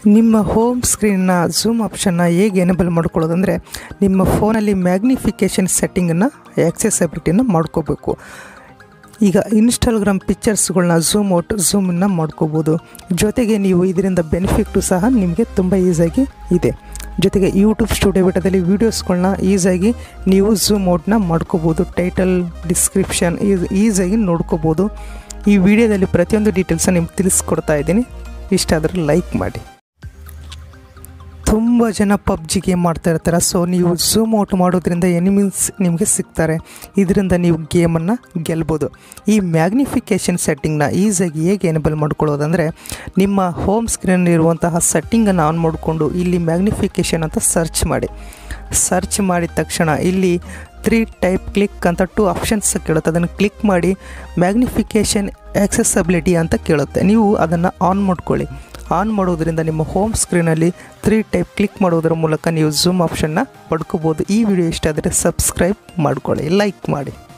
ನಿಮ್ಮ home ಸ್ಕ್ರೀನ್ನ zoom ಆಪ್ಷನ್ನ ಹೇಗೆ enable ಮಾಡ್ಕೊಳ್ಳೋದಂದರೆ ನಿಮ್ಮ ಫೋನಲ್ಲಿ ಮ್ಯಾಗ್ನಿಫಿಕೇಷನ್ ಸೆಟ್ಟಿಂಗನ್ನು ಆಕ್ಸೆಸಬಿಲಿಟಿನ ಮಾಡ್ಕೋಬೇಕು ಈಗ ಇನ್ಸ್ಟಾಗ್ರಾಮ್ ಪಿಕ್ಚರ್ಸ್ಗಳನ್ನ ಝೂಮ್ ಔಟ್ ಝೂಮನ್ನು ಮಾಡ್ಕೋಬೋದು ಜೊತೆಗೆ ನೀವು ಇದರಿಂದ ಬೆನಿಫಿಟ್ಟು ಸಹ ನಿಮಗೆ ತುಂಬ ಈಸಿಯಾಗಿ ಇದೆ ಜೊತೆಗೆ ಯೂಟ್ಯೂಬ್ ಸ್ಟುಡಿಯೋ ಬಿಟ್ಟದಲ್ಲಿ ವೀಡಿಯೋಸ್ಗಳನ್ನ ಈಸಿಯಾಗಿ ನೀವು ಝೂಮ್ ಔಟ್ನ ಮಾಡ್ಕೋಬೋದು ಟೈಟಲ್ ಡಿಸ್ಕ್ರಿಪ್ಷನ್ ಈಸ್ ಈಸಿಯಾಗಿ ನೋಡ್ಕೋಬೋದು ಈ ವಿಡಿಯೋದಲ್ಲಿ ಪ್ರತಿಯೊಂದು ಡೀಟೇಲ್ಸನ್ನು ನಿಮ್ಗೆ ತಿಳಿಸ್ಕೊಡ್ತಾ ಇದ್ದೀನಿ ಇಷ್ಟ ಆದರೆ ಲೈಕ್ ಮಾಡಿ ತುಂಬ ಜನ ಪಬ್ಜಿ ಗೇಮ್ ಮಾಡ್ತಾ ಇರ್ತಾರೆ ಸೊ ನೀವು ಝೂಮ್ ಔಟ್ ಮಾಡೋದ್ರಿಂದ ಎನಿಮೀಸ್ ನಿಮಗೆ ಸಿಗ್ತಾರೆ ಇದರಿಂದ ನೀವು ಗೇಮನ್ನು ಗೆಲ್ಬೋದು ಈ ಮ್ಯಾಗ್ನಿಫಿಕೇಷನ್ ಸೆಟ್ಟಿಂಗ್ನ ಈಸಿಯಾಗಿ ಹೇಗೆ ಎನೇಬಲ್ ಮಾಡ್ಕೊಳ್ಳೋದಂದರೆ ನಿಮ್ಮ ಹೋಮ್ ಸ್ಕ್ರೀನಲ್ಲಿರುವಂತಹ ಸೆಟ್ಟಿಂಗನ್ನು ಆನ್ ಮಾಡಿಕೊಂಡು ಇಲ್ಲಿ ಮ್ಯಾಗ್ನಿಫಿಕೇಷನ್ ಅಂತ ಸರ್ಚ್ ಮಾಡಿ ಸರ್ಚ್ ಮಾಡಿದ ತಕ್ಷಣ ಇಲ್ಲಿ ತ್ರೀ ಟೈಪ್ ಕ್ಲಿಕ್ ಅಂತ ಟು ಆಪ್ಷನ್ಸ್ ಕೇಳುತ್ತೆ ಅದನ್ನು ಕ್ಲಿಕ್ ಮಾಡಿ ಮ್ಯಾಗ್ನಿಫಿಕೇಷನ್ ಆಕ್ಸೆಸಬಿಲಿಟಿ ಅಂತ ಕೇಳುತ್ತೆ ನೀವು ಅದನ್ನು ಆನ್ ಮಾಡ್ಕೊಳ್ಳಿ ಆನ್ ಮಾಡೋದ್ರಿಂದ ನಿಮ್ಮ ಹೋಮ್ ಸ್ಕ್ರೀನಲ್ಲಿ ತ್ರೀ ಟೈಪ್ ಕ್ಲಿಕ್ ಮಾಡೋದ್ರ ಮೂಲಕ ನೀವು ಝೂಮ್ ಆಪ್ಷನ್ನ ಪಡ್ಕೋಬೋದು ಈ ವಿಡಿಯೋ ಇಷ್ಟ ಆದರೆ ಸಬ್ಸ್ಕ್ರೈಬ್ ಮಾಡ್ಕೊಳ್ಳಿ ಲೈಕ್ ಮಾಡಿ